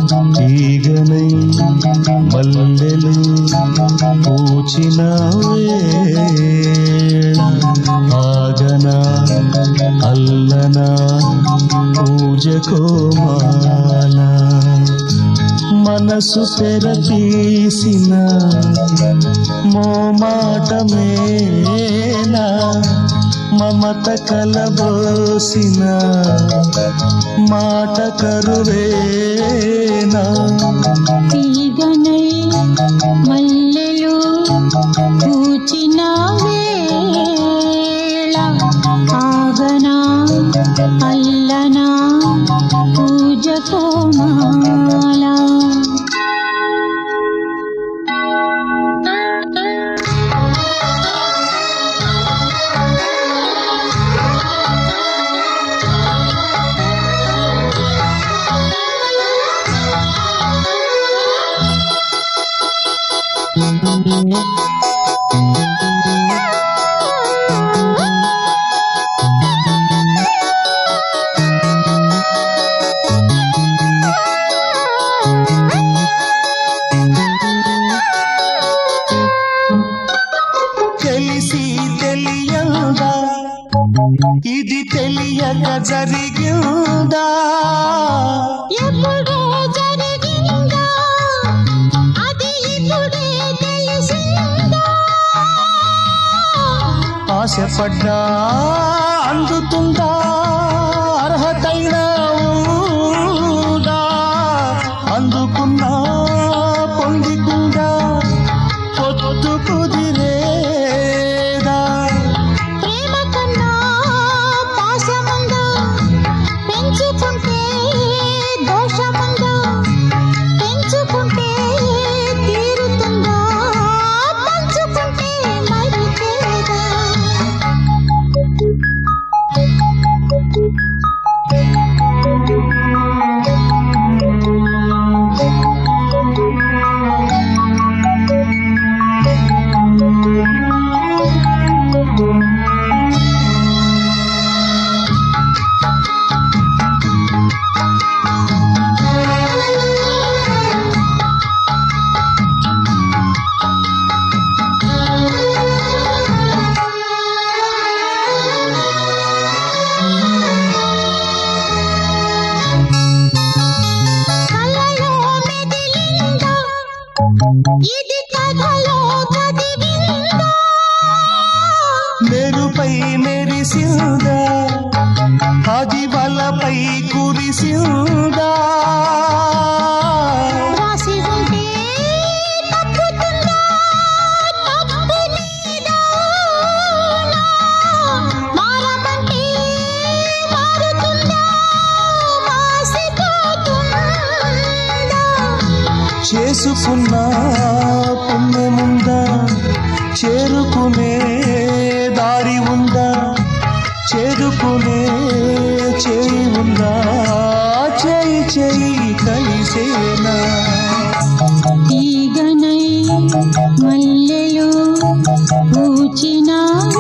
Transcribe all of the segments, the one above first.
తీగనై మల్లెలు పూచిన వేళ ఆగనా అల్లనా పూజ కోమాల మనసు తెర తీసిన మోమాటమేనా మమత కలబోసిన మాట కరువేనా తీగనై మల్లెలు పూచిన వేళ ఆగనా అల్లనా పూజ కోమాల తెలిసి తెలియదా ఇది తెలియక జరిగిందా ఎప్పుడో జరిగిందా అది ఇప్పుడే తెలిసిందా ఆశపడ్డా అందుతుందా అర్హతైన ఉందా అందుకున్నా పొందికుందా పొత్తు కుదిరేదా ప్రేమ కన్నా పాశముందా పెంచుకుంటే దోషముందా పెంచుకుంటే తీరుతుందా పంచుకుంటే మరి తేదా కలలో మెదిలిందా ఇది కథలో చదివిందా మెరుపై మెరిసిందా అది వలపై కురిసిందా రాసి ఉంటే తప్పుతుందా తప్పు నీదా మారమంటే మారుతుందా మాసిపోతుందా చేసుకున్న పుణ్యముందా చేరుకునే దారి ఉందా చేరుకునే చేయి ఉందా చేయి చేయి కలిసేనా తీగనై మల్లెలు పూచిన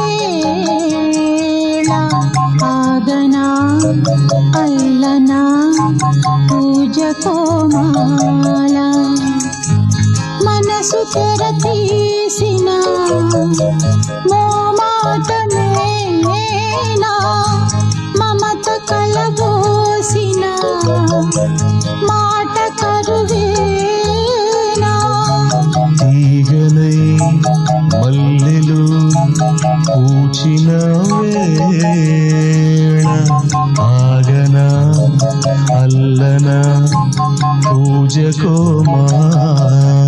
వేళ ఆగనా అల్లనా పూజ కోమాల మనసు తెర తీసిన మోమాటమేనా మమత కలబోసిన మాట కరువేనా తీగనై మల్లెలు పూచిన వేళ ఆగనా అల్లనా పూజ కోమా